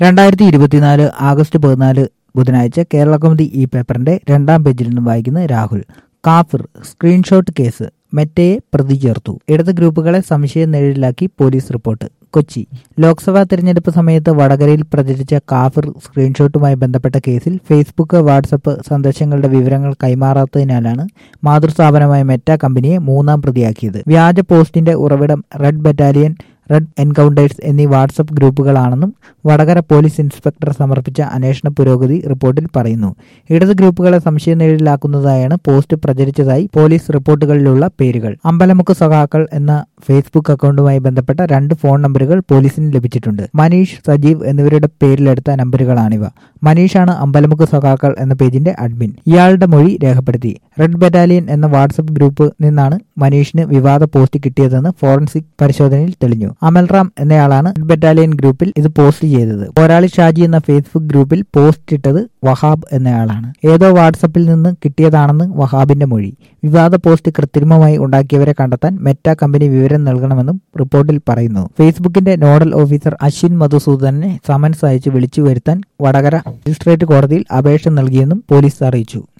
രണ്ടായിരത്തി ഇരുപത്തിനാല് ആഗസ്റ്റ് പതിനാല് ബുധനാഴ്ച കേരള കൗമുദി ഈ പേപ്പറിന്റെ രണ്ടാം പേജിൽ നിന്നും വായിക്കുന്ന രാഹുൽ കാഫിർ സ്ക്രീൻഷോട്ട് കേസ് മെറ്റയെ പ്രതി ചേർത്തു ഇടത് ഗ്രൂപ്പുകളെ സംശയ നിഴലിലാക്കി പോലീസ് റിപ്പോർട്ട് കൊച്ചി ലോക്സഭാ തെരഞ്ഞെടുപ്പ് സമയത്ത് വടകരയിൽ പ്രചരിച്ച കാഫിർ സ്ക്രീൻഷോട്ടുമായി ബന്ധപ്പെട്ട കേസിൽ ഫേസ്ബുക്ക് വാട്സപ്പ് സന്ദേശങ്ങളുടെ വിവരങ്ങൾ കൈമാറാത്തതിനാലാണ് മാതൃസ്ഥാപനമായ മെറ്റ കമ്പനിയെ മൂന്നാം പ്രതിയാക്കിയത് വ്യാജ പോസ്റ്റിന്റെ ഉറവിടം റെഡ് ബറ്റാലിയൻ റെഡ് എൻകൗണ്ടേഴ്സ് എന്നീ വാട്സപ്പ് ഗ്രൂപ്പുകളാണെന്നും വടകര പോലീസ് ഇൻസ്പെക്ടർ സമർപ്പിച്ച അന്വേഷണ പുരോഗതി റിപ്പോർട്ടിൽ പറയുന്നു ഇടത് ഗ്രൂപ്പുകളെ സംശയനിഴലിലാക്കുന്നതായാണ് പോസ്റ്റ് പ്രചരിച്ചതായി പോലീസ് റിപ്പോർട്ടുകളിലുള്ള പേരുകൾ അമ്പലമുക്ക് സഖാക്കൾ എന്ന ഫേസ്ബുക്ക് അക്കൗണ്ടുമായി ബന്ധപ്പെട്ട രണ്ട് ഫോൺ നമ്പറുകൾ പോലീസിന് ലഭിച്ചിട്ടുണ്ട് മനീഷ് സജീവ് എന്നിവരുടെ പേരിലെടുത്ത നമ്പറുകളാണിവ മനീഷാണ് അമ്പലമുക്ക് സഖാക്കൾ എന്ന പേജിന്റെ അഡ്മിൻ ഇയാളുടെ മൊഴി രേഖപ്പെടുത്തി റെഡ് ബറ്റാലിയൻ എന്ന വാട്സപ്പ് ഗ്രൂപ്പ് നിന്നാണ് മനീഷിന് വിവാദ പോസ്റ്റ് കിട്ടിയതെന്ന് ഫോറൻസിക് പരിശോധനയിൽ തെളിഞ്ഞു അമൽറാം എന്നയാളാണ് റെഡ് ബറ്റാലിയൻ ഗ്രൂപ്പിൽ ഇത് പോസ്റ്റ് ചെയ്തത് പോരാളി ഷാജി എന്ന ഫേസ്ബുക്ക് ഗ്രൂപ്പിൽ പോസ്റ്റ് ഇട്ടത് വഹാബ് എന്നയാളാണ് ഏതോ വാട്സപ്പിൽ നിന്ന് കിട്ടിയതാണെന്ന് വഹാബിന്റെ മൊഴി വിവാദ പോസ്റ്റ് കൃത്രിമമായി ഉണ്ടാക്കിയവരെ കണ്ടെത്താൻ മെറ്റ കമ്പനി വിവരം നൽകണമെന്നും റിപ്പോർട്ടിൽ പറയുന്നു ഫേസ്ബുക്കിന്റെ നോഡൽ ഓഫീസർ അശ്വിൻ മധുസൂദനെ സമൻസ് അയച്ച് വിളിച്ചു വരുത്താൻ വടകര മജിസ്ട്രേറ്റ് കോടതിയിൽ അപേക്ഷ നൽകിയെന്നും പോലീസ് അറിയിച്ചു